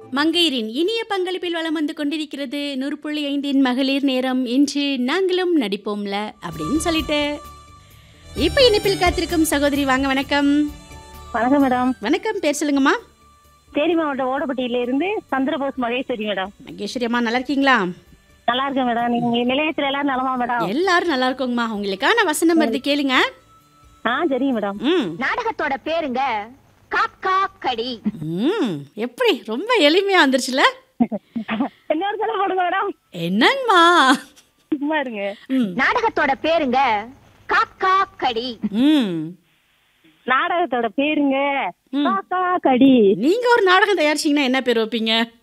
மங்கையரின் இனிய பங்களிப்பில் வளம் வந்து கொண்டிருக்கிறது நூறு புள்ளி ஐந்தின் மகளிர் நேரம் இன்று நாங்களும் நடிப்போம்ல அப்படின்னு சொல்லிட்டு இப்ப இணைப்பில் காத்திருக்கும் சகோதரி வாங்க வணக்கம் வணக்கம் மேடம் வணக்கம் பேர் சொல்லுங்கம்மா தேனி மாவட்டம் ஓடப்பட்டியில இருந்து சந்திரபோஸ் மகேஸ்வரி மேடம் மகேஸ்வரி அம்மா நல்லா இருக்கீங்களா நல்லா இருக்கேன் மேடம் நீங்க நிலையத்துல எல்லாரும் நலமா மேடம் எல்லாரும் நல்லா இருக்கோங்கம்மா உங்களுக்கான வசனம் வருது கேளுங்க ஆ சரிங்க மேடம் ம் நாடகத்தோட பேருங்க காக்கா கடி ம் எப்படி ரொம்ப எளிமையா வந்துருச்சுல இன்னொரு தடவை போடுங்க மேடம் என்னங்கம்மா சும்மா இருங்க ம் நாடகத்தோட பேருங்க காக்கா கடி ம் நாடகத்தோட பேருங்க ம். காக்கா கடி நீங்க ஒரு நாடகம் தயாரிச்சீங்கன்னா என்ன பேர் வைப்பீங்க